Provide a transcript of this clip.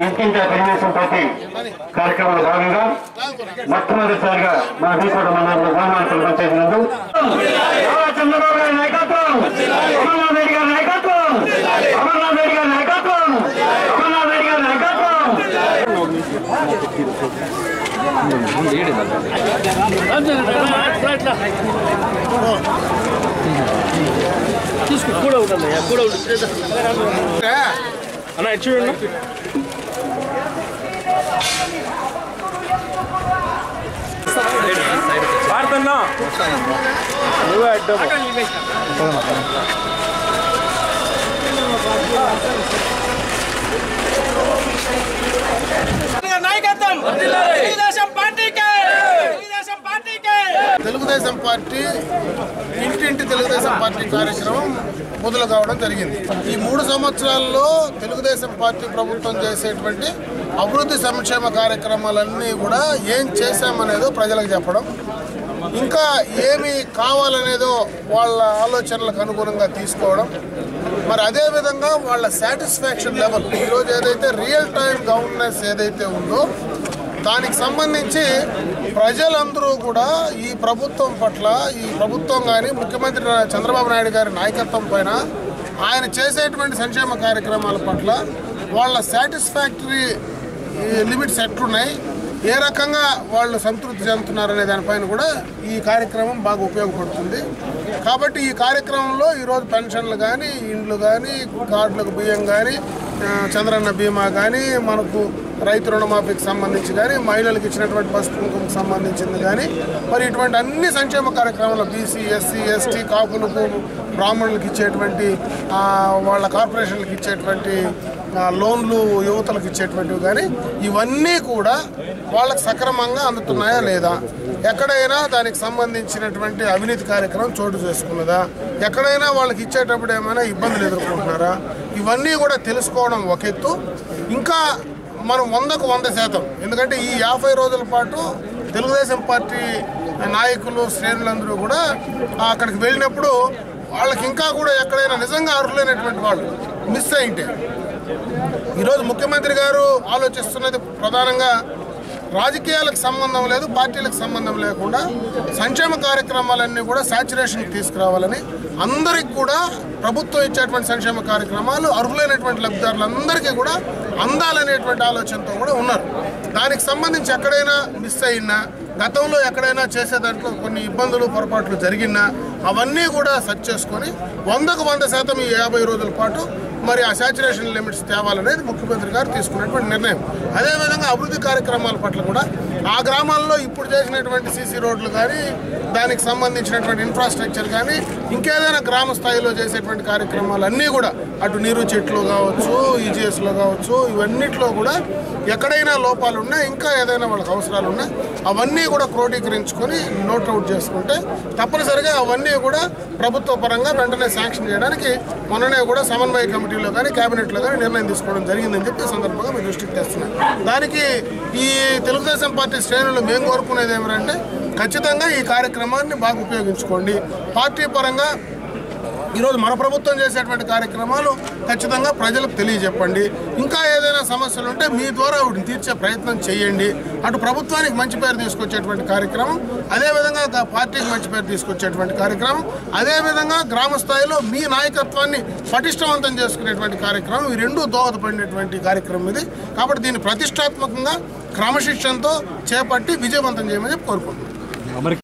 ఇంటింటి తెలుగుదేశం పార్టీ కార్యక్రమంలో భాగంగా మొట్టమొదటిసారిగా మా బీకోట మండలంలో గ్రామానికి పంచాయతీ నందు నారా చంద్రబాబు గారి నాయకత్వం అమర్నాథ్ రెడ్డి గారి నాయకత్వం అమర్నాథ్ రెడ్డి గారి నాయకత్వం అమర్నాథ్ రెడ్డి గారి నాయకత్వం తీసుకో కూడా ఉండాలి కూడా ఉంటుంది అన్న ఇటు చూడండి పాడుతున్నా నువ్వే అడ్డము నాయకత్వం తెలుగుదేశం పార్టీకే తెలుగుదేశం పార్టీకే తెలుగుదేశం పార్టీ ఇంటింటి తెలుగుదేశం పార్టీ కార్యక్రమం మొదలు కావడం జరిగింది ఈ మూడు సంవత్సరాల్లో తెలుగుదేశం పార్టీ ప్రభుత్వం చేసేటువంటి అభివృద్ధి సంక్షేమ కార్యక్రమాలన్నీ కూడా ఏం చేశామనేదో ప్రజలకు చెప్పడం ఇంకా ఏమి కావాలనేదో వాళ్ళ ఆలోచనలకు అనుగుణంగా తీసుకోవడం మరి అదే విధంగా వాళ్ళ సాటిస్ఫాక్షన్ లెవెల్ ఈరోజు ఏదైతే రియల్ టైం గవర్నెన్స్ ఏదైతే ఉందో దానికి సంబంధించి ప్రజలందరూ కూడా ఈ ప్రభుత్వం పట్ల ఈ ప్రభుత్వం కానీ ముఖ్యమంత్రి నా- చంద్రబాబు నాయుడు గారి నాయకత్వం పైన ఆయన చేసేటువంటి సంక్షేమ కార్యక్రమాల పట్ల వాళ్ళ సాటిస్ఫాక్టరీ లిమిట్స్ ఎట్లున్నాయి ఏ రకంగా వాళ్ళు సంతృప్తి చెందుతున్నారనే దానిపైన కూడా ఈ కార్యక్రమం బాగా ఉపయోగపడుతుంది కాబట్టి ఈ కార్యక్రమంలో ఈరోజు పెన్షన్లు కానీ ఇండ్లు కానీ కార్డులకు బియ్యం కానీ ఆ, చంద్రన్న బీమా కానీ మనకు రైతు రుణమాఫీకి సంబంధించి కానీ మహిళలకు ఇచ్చినటువంటి బస్ కుంకుమకు సంబంధించింది కానీ మరి ఇటువంటి అన్ని సంక్షేమ కార్యక్రమాలు బీసీ ఎస్సీ ఎస్టీ కాపులకు బ్రాహ్మణులకు ఇచ్చేటువంటి ఆ, వాళ్ళ కార్పొరేషన్లకు ఇచ్చేటువంటి ఆ, లోన్లు యువతలకు ఇచ్చేటువంటివి కానీ ఇవన్నీ కూడా వాళ్ళకి సక్రమంగా అందుతున్నాయా లేదా ఎక్కడైనా దానికి సంబంధించినటువంటి అవినీతి కార్యక్రమం చోటు చేసుకున్నదా ఎక్కడైనా వాళ్ళకి ఇచ్చేటప్పుడు ఏమైనా ఇబ్బందులు ఎదుర్కొంటున్నారా ఇవన్నీ కూడా తెలుసుకోవడం ఒక ఎత్తు ఇంకా మనం వందకు వంద శాతం ఎందుకంటే ఈ యాభై రోజుల పాటు తెలుగుదేశం పార్టీ నాయకులు శ్రేణులందరూ కూడా అక్కడికి వెళ్ళినప్పుడు వాళ్ళకి ఇంకా కూడా ఎక్కడైనా నిజంగా అర్హులైనటువంటి వాళ్ళు మిస్ అయింటే ఈరోజు ముఖ్యమంత్రి గారు ఆలోచిస్తున్నది ప్రధానంగా రాజకీయాలకు సంబంధం లేదు పార్టీలకు సంబంధం లేకుండా సంక్షేమ కార్యక్రమాలన్నీ కూడా సాచురేషన్కి తీసుకురావాలని అందరికి కూడా ప్రభుత్వం ఇచ్చేటువంటి సంక్షేమ కార్యక్రమాలు అర్హులైనటువంటి లబ్ధిదారులందరికీ కూడా అందాలనేటువంటి ఆలోచనతో కూడా ఉన్నారు దానికి సంబంధించి ఎక్కడైనా మిస్ అయినా గతంలో ఎక్కడైనా చేసే దాంట్లో కొన్ని ఇబ్బందులు పొరపాట్లు జరిగినా అవన్నీ కూడా సెర్చ్ చేసుకొని వందకు వంద శాతం ఈ యాభై రోజుల పాటు మరి ఆ సాచురేషన్ లిమిట్స్ తేవాలనేది ముఖ్యమంత్రి గారు తీసుకున్నటువంటి నిర్ణయం అదేవిధంగా అభివృద్ధి కార్యక్రమాల పట్ల కూడా ఆ గ్రామాల్లో ఇప్పుడు చేసినటువంటి సీసీ రోడ్లు కానీ దానికి సంబంధించినటువంటి ఇన్ఫ్రాస్ట్రక్చర్ కానీ ఇంకేదైనా గ్రామ స్థాయిలో చేసేటువంటి కార్యక్రమాలు అన్నీ కూడా అటు నీరు చెట్లు కావచ్చు ఈజీఎస్లో కావచ్చు ఇవన్నిట్లో కూడా ఎక్కడైనా లోపాలు ఉన్నా ఇంకా ఏదైనా వాళ్ళకి అవసరాలు ఉన్నా అవన్నీ కూడా క్రోడీకరించుకొని నోట్ అవుట్ చేసుకుంటే తప్పనిసరిగా అవన్నీ కూడా ప్రభుత్వ పరంగా వెంటనే శాంక్షన్ చేయడానికి మొన్ననే కూడా సమన్వయ కమిటీలో కానీ కేబినెట్లో కానీ నిర్ణయం తీసుకోవడం జరిగిందని చెప్పి ఈ సందర్భంగా మీ దృష్టికి తెస్తున్నాను దానికి ఈ తెలుగుదేశం పార్టీ శ్రేణులు మేము కోరుకునేది ఏమిటంటే ఖచ్చితంగా ఈ కార్యక్రమాన్ని బాగా ఉపయోగించుకోండి పార్టీ పరంగా ఈరోజు మన ప్రభుత్వం చేసేటువంటి కార్యక్రమాలు ఖచ్చితంగా ప్రజలకు తెలియజెప్పండి ఇంకా ఏదైనా సమస్యలు ఉంటే మీ ద్వారా వాటిని తీర్చే ప్రయత్నం చేయండి అటు ప్రభుత్వానికి మంచి పేరు తీసుకొచ్చేటువంటి కార్యక్రమం అదేవిధంగా గా- పార్టీకి మంచి పేరు తీసుకొచ్చేటువంటి కార్యక్రమం అదేవిధంగా గ్రామ స్థాయిలో మీ నాయకత్వాన్ని పటిష్టవంతం చేసుకునేటువంటి కార్యక్రమం ఈ రెండు దోహదపడినటువంటి కార్యక్రమం ఇది కాబట్టి దీన్ని ప్రతిష్టాత్మకంగా క్రమశిక్షణతో చేపట్టి విజయవంతం చేయమని చెప్పి కోరుకుంటున్నాను